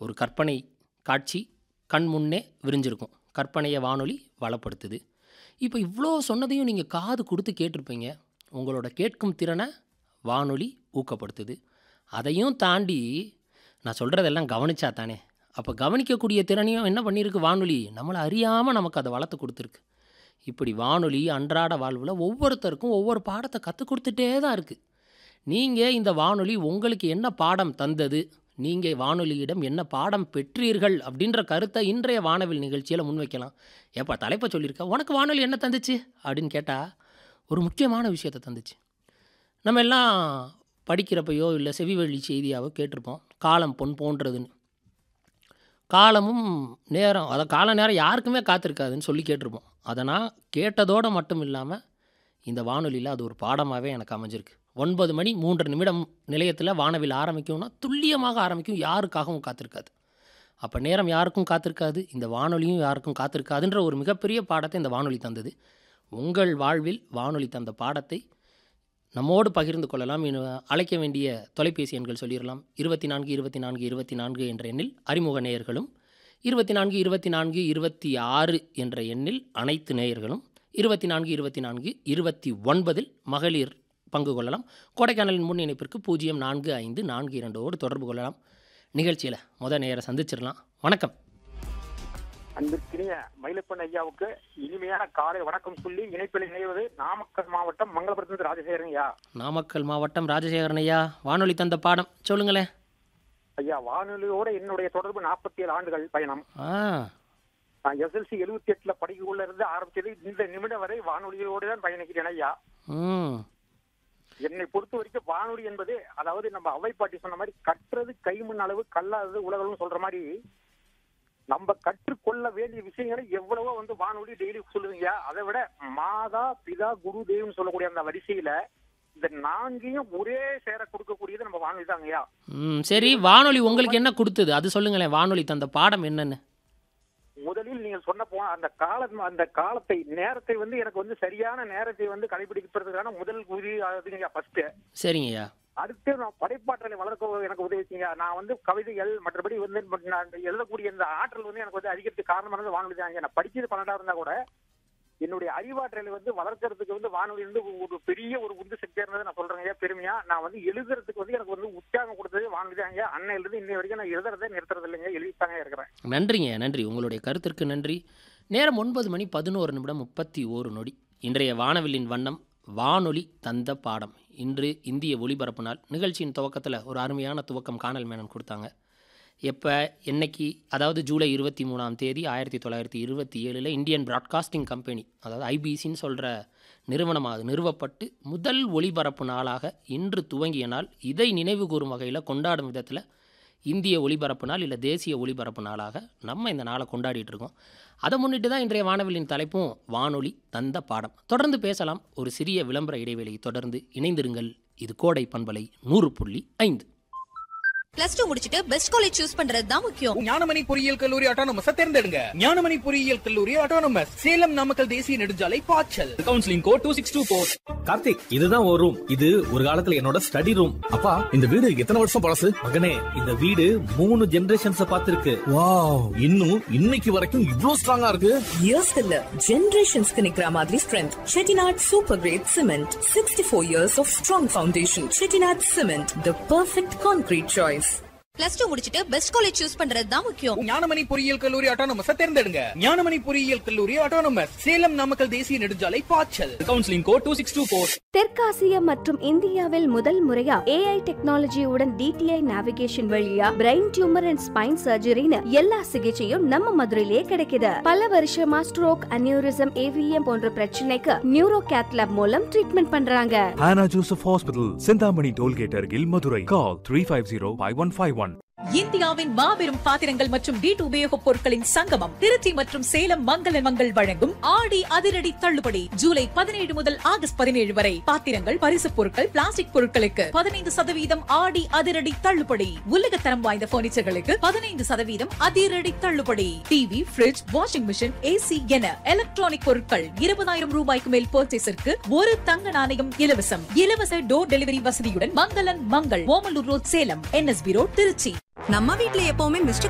ஒரு கற்பனை காட்சி கண் முன்னே விரிஞ்சிருக்கும் கற்பனையை வானொலி வளப்படுத்துது இப்போ இவ்வளோ சொன்னதையும் நீங்கள் காது கொடுத்து கேட்டிருப்பீங்க உங்களோட கேட்கும் திறனை வானொலி ஊக்கப்படுத்துது அதையும் தாண்டி நான் சொல்கிறதெல்லாம் கவனிச்சா தானே அப்போ கவனிக்கக்கூடிய திறனையும் என்ன பண்ணியிருக்கு வானொலி நம்மளை அறியாமல் நமக்கு அதை வளர்த்து கொடுத்துருக்கு இப்படி வானொலி அன்றாட வாழ்வில் ஒவ்வொருத்தருக்கும் ஒவ்வொரு பாடத்தை கற்றுக் கொடுத்துட்டே தான் இருக்குது நீங்கள் இந்த வானொலி உங்களுக்கு என்ன பாடம் தந்தது நீங்கள் வானொலியிடம் என்ன பாடம் பெற்றீர்கள் அப்படின்ற கருத்தை இன்றைய வானவில் நிகழ்ச்சியில் முன்வைக்கலாம் ஏப்பா தலைப்பை சொல்லியிருக்க உனக்கு வானொலி என்ன தந்துச்சு அப்படின்னு கேட்டால் ஒரு முக்கியமான விஷயத்தை தந்துச்சு நம்ம எல்லாம் படிக்கிறப்பையோ இல்லை செவிவழி செய்தியாவோ கேட்டிருப்போம் காலம் பொன் போன்றதுன்னு காலமும் நேரம் அதை கால நேரம் யாருக்குமே காத்திருக்காதுன்னு சொல்லி கேட்டிருப்போம் அதை நான் கேட்டதோடு மட்டும் இல்லாமல் இந்த வானொலியில் அது ஒரு பாடமாகவே எனக்கு அமைஞ்சிருக்கு ஒன்பது மணி மூன்று நிமிடம் நிலையத்தில் வானவில் ஆரம்பிக்கும்னா துல்லியமாக ஆரம்பிக்கும் யாருக்காகவும் காத்திருக்காது அப்போ நேரம் யாருக்கும் காத்திருக்காது இந்த வானொலியும் யாருக்கும் காத்திருக்காதுன்ற ஒரு மிகப்பெரிய பாடத்தை இந்த வானொலி தந்தது உங்கள் வாழ்வில் வானொலி தந்த பாடத்தை நம்மோடு பகிர்ந்து கொள்ளலாம் இன்னும் அழைக்க வேண்டிய தொலைபேசி எண்கள் சொல்லிடலாம் இருபத்தி நான்கு இருபத்தி நான்கு இருபத்தி நான்கு என்ற எண்ணில் அறிமுக நேயர்களும் இருபத்தி நான்கு இருபத்தி நான்கு இருபத்தி ஆறு என்ற எண்ணில் அனைத்து நேயர்களும் இருபத்தி நான்கு இருபத்தி நான்கு இருபத்தி ஒன்பதில் மகளிர் பங்கு கொள்ளலாம் கொடைக்கானலின் முன் இணைப்பிற்கு பூஜ்ஜியம் நான்கு ஐந்து நான்கு இரண்டோடு தொடர்பு கொள்ளலாம் நிகழ்ச்சியில் முத நேர சந்திச்சிடலாம் வணக்கம் அன்பிற்கினிய மயிலப்பன் ஐயாவுக்கு இனிமையான காலை வணக்கம் சொல்லி இணைப்பில் இணைவது நாமக்கல் மாவட்டம் மங்களபுரத்திலிருந்து ராஜசேகரன் ஐயா நாமக்கல் மாவட்டம் ராஜசேகரன் ஐயா வானொலி தந்த பாடம் சொல்லுங்களேன் ஐயா வானொலியோட என்னுடைய தொடர்பு நாற்பத்தி ஏழு ஆண்டுகள் பயணம் ஆ நான் எஸ்எல்சி எழுபத்தி எட்டுல படிக்கக்குள்ள இருந்து ஆரம்பிச்சது இந்த நிமிடம் வரை வானொலியோடு தான் பயணிக்கிறேன் ஐயா ம் என்னை பொறுத்த வரைக்கும் வானொலி என்பது அதாவது நம்ம அவை பாட்டி சொன்ன மாதிரி கற்றது கைமண் அளவு கல்லாதது உலகம் சொல்ற மாதிரி நம்ம கற்றுக்கொள்ள வேண்டிய விஷயங்களை எவ்வளவோ வந்து வானொலி டெய்லி சொல்லுவீங்க அதை விட மாதா பிதா குரு தெய்வம் சொல்லக்கூடிய அந்த வரிசையில இந்த நான்கையும் ஒரே சேர கொடுக்கக்கூடியது நம்ம வானொலி தாங்கய்யா ம் சரி வானொலி உங்களுக்கு என்ன கொடுத்தது அது சொல்லுங்களேன் வானொலி தந்த பாடம் என்னன்னு முதலில் நீங்கள் சொன்ன போ அந்த காலம் அந்த காலத்தை நேரத்தை வந்து எனக்கு வந்து சரியான நேரத்தை வந்து கடைபிடிக்கிறதுக்கான முதல் உதவி அதுங்க ஃபர்ஸ்ட் சரிங்கய்யா அடுத்து நான் படைப்பாற்றலை வளர்க்க எனக்கு உதவிச்சிங்க நான் வந்து கவிதைகள் மற்றபடி வந்து நான் எழுதக்கூடிய இந்த ஆற்றல் வந்து எனக்கு வந்து அதிகத்துக்கு காரணமானது வானொலி தான் நான் படிச்சது பன்னெண்டா இருந்தா கூட என்னுடைய அறிவாற்றலை வந்து வளர்க்கறதுக்கு வந்து வானொலி வந்து ஒரு பெரிய ஒரு உந்து சக்தியா இருந்தது நான் சொல்றேன் ஐயா பெருமையா நான் வந்து எழுதுறதுக்கு வந்து எனக்கு வந்து உற்சாகம் கொடுத்தது வானொலி தான் ஐயா அன்னையில இருந்து இன்னை வரைக்கும் நான் எழுதுறதே நிறுத்துறது இல்லைங்க எழுதித்தாங்க இருக்கிறேன் நன்றிங்க நன்றி உங்களுடைய கருத்திற்கு நன்றி நேரம் ஒன்பது மணி பதினோரு நிமிடம் முப்பத்தி ஓரு நொடி இன்றைய வானவில்லின் வண்ணம் வானொலி தந்த பாடம் இன்று இந்திய ஒளிபரப்பு நாள் நிகழ்ச்சியின் துவக்கத்தில் ஒரு அருமையான துவக்கம் காணல் மேனன் கொடுத்தாங்க எப்போ என்னைக்கு அதாவது ஜூலை இருபத்தி மூணாம் தேதி ஆயிரத்தி தொள்ளாயிரத்தி இருபத்தி ஏழில் இந்தியன் பிராட்காஸ்டிங் கம்பெனி அதாவது ஐபிசின்னு சொல்கிற நிறுவனம் அது நிறுவப்பட்டு முதல் ஒளிபரப்பு நாளாக இன்று துவங்கிய நாள் இதை நினைவு கூறும் வகையில் கொண்டாடும் விதத்தில் இந்திய ஒளிபரப்பு நாள் இல்லை தேசிய ஒளிபரப்பு நாளாக நம்ம இந்த நாளை கொண்டாடிட்டு இருக்கோம் அதை முன்னிட்டு தான் இன்றைய வானவிலின் தலைப்பும் வானொலி தந்த பாடம் தொடர்ந்து பேசலாம் ஒரு சிறிய விளம்பர இடைவேளை தொடர்ந்து இணைந்திருங்கள் இது கோடை பண்பலை நூறு புள்ளி ஐந்து பிளஸ் டூ முடிச்சிட்டு பெஸ்ட் காலேஜ் சூஸ் பண்றது தான் முக்கியம் ஞானமணி பொறியியல் கல்லூரி ஆட்டோனமஸ் தேர்ந்தெடுங்க ஞானமணி பொறியியல் கல்லூரி ஆட்டோனமஸ் சேலம் நாமக்கல் தேசிய நெடுஞ்சாலை பாய்ச்சல் counselling code two six two four Karthik இதுதான் ஒரு ரூம் இது ஒரு காலத்துல என்னோட ஸ்டடி ரூம் அப்பா இந்த வீடு எத்தனை வருஷம் பழசு மகனே இந்த வீடு மூணு ஜெனரேஷன்ஸ் பார்த்திருக்கு வாவ் இன்னும் இன்னைக்கு வரைக்கும் இவ்ளோ ஸ்ட்ராங்கா இருக்கு இயர்ஸ்க்கு இல்ல ஜெனரேஷன்ஸ்க்கு நிக்கிற மாதிரி strength Chettinad super grade cement sixty four years of strong foundation Chettinad cement the perfect concrete choice plus two முடிச்சிட்டு பெஸ்ட் காலேஜ் சூஸ் பண்றது தான் முக்கியம் ஞானமணி பொறியியல் கல்லூரி ஆட்டோனமஸ் தேர்ந்தெடுங்க ஞானமணி பொறியியல் கல்லூரி ஆட்டோனமஸ் சேலம் நாமக்கல் தேசிய நெடுஞ்சாலை பாய்ச்சல் counselling code two six two four தெற்காசிய மற்றும் இந்தியாவில் முதல் முறையா ஏஐ டெக்னாலஜியுடன் டிடிஐ நேவிகேஷன் வழியா பிரெயின் டியூமர் அண்ட் ஸ்பைன் சர்ஜரின்னு எல்லா சிகிச்சையும் நம்ம மதுரையிலேயே கிடைக்குது பல வருஷமா ஸ்ட்ரோக் அனியூரிசம் ஏவிஎம் போன்ற பிரச்சனைக்கு நியூரோ கேத்லாப் மூலம் ட்ரீட்மெண்ட் பண்றாங்க Hannah Joseph Hospital, Sindhamani Tollgate Argil, Madurai. Call 350-5151. இந்தியாவின் மாபெரும் பாத்திரங்கள் மற்றும் வீட்டு உபயோகப் பொருட்களின் சங்கமம் திருச்சி மற்றும் சேலம் மங்கள மங்கள் வழங்கும் ஆடி அதிரடி தள்ளுபடி ஜூலை பதினேழு முதல் ஆகஸ்ட் பதினேழு வரை பாத்திரங்கள் பரிசுப் பொருட்கள் பிளாஸ்டிக் பொருட்களுக்கு பதினைந்து சதவீதம் ஆடி அதிரடி தள்ளுபடி உலகத்தரம் வாய்ந்த பர்னிச்சர்களுக்கு பதினைந்து சதவீதம் அதிரடி தள்ளுபடி TV fridge washing machine AC என எலக்ட்ரானிக் பொருட்கள் இருபதாயிரம் ரூபாய்க்கு மேல் பர்ச்சேஸிற்கு ஒரு தங்க நாணயம் இலவசம் இலவச டோர் டெலிவரி வசதியுடன் மங்களன் Mangal Omalur road Salem NSP road Tiruchi நம்ம வீட்ல எப்பவுமே மிஸ்டர்